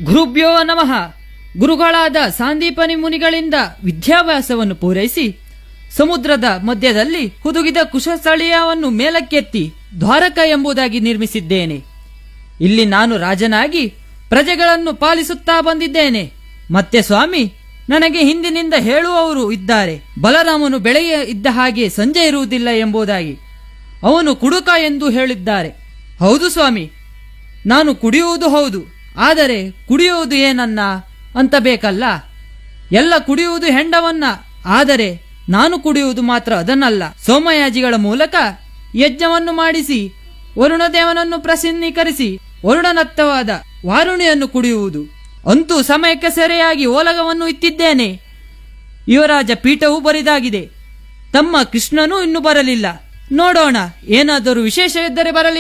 ಗುರುಭ್ಯೋ ನಮಃ ಗುರುಗಳಾದ ಸಾಂದೀಪನಿ ಮುನಿಗಳಿಂದ ವಿದ್ಯಾಭ್ಯಾಸವನ್ನು ಪೂರೈಸಿ ಸಮುದ್ರದ ಮಧ್ಯದಲ್ಲಿ ಹುದುಗಿದ ಕುಶಸ್ಥಳೀಯವನ್ನು ಮೇಲಕ್ಕೆತ್ತಿ ದ್ವಾರಕ ಎಂಬುದಾಗಿ ನಿರ್ಮಿಸಿದ್ದೇನೆ ಇಲ್ಲಿ ನಾನು ರಾಜನಾಗಿ ಪ್ರಜೆಗಳನ್ನು ಪಾಲಿಸುತ್ತಾ ಬಂದಿದ್ದೇನೆ ಮತ್ತೆ ಸ್ವಾಮಿ ನನಗೆ ಹಿಂದಿನಿಂದ ಹೇಳುವವರು ಇದ್ದಾರೆ ಬಲರಾಮನು ಬೆಳೆಯ ಇದ್ದ ಹಾಗೆ ಸಂಜೆ ಇರುವುದಿಲ್ಲ ಎಂಬುದಾಗಿ ಅವನು ಕುಡುಕ ಎಂದು ಹೇಳಿದ್ದಾರೆ ಹೌದು ಸ್ವಾಮಿ ನಾನು ಕುಡಿಯುವುದು ಹೌದು ಆದರೆ ಕುಡಿಯುವುದು ಏನನ್ನ ಅಂತ ಬೇಕಲ್ಲ ಎಲ್ಲ ಕುಡಿಯುವುದು ಹೆಂಡವನ್ನ ಆದರೆ ನಾನು ಕುಡಿಯುವುದು ಮಾತ್ರ ಅದನ್ನಲ್ಲ ಸೋಮಯಾಜಿಗಳ ಮೂಲಕ ಯಜ್ಞವನ್ನು ಮಾಡಿಸಿ ವರುಣದೇವನನ್ನು ಪ್ರಸನ್ನೀಕರಿಸಿ ವರುಣನತ್ತವಾದ ವಾರುಣಿಯನ್ನು ಕುಡಿಯುವುದು ಅಂತೂ ಸಮಯಕ್ಕೆ ಸೆರೆಯಾಗಿ ಓಲಗವನ್ನು ಇತ್ತಿದ್ದೇನೆ ಯುವರಾಜ ಪೀಠವೂ ಬರಿದಾಗಿದೆ ತಮ್ಮ ಕೃಷ್ಣನೂ ಇನ್ನೂ ಬರಲಿಲ್ಲ ನೋಡೋಣ ಏನಾದರೂ ವಿಶೇಷ ಇದ್ದರೆ ಬರಲಿ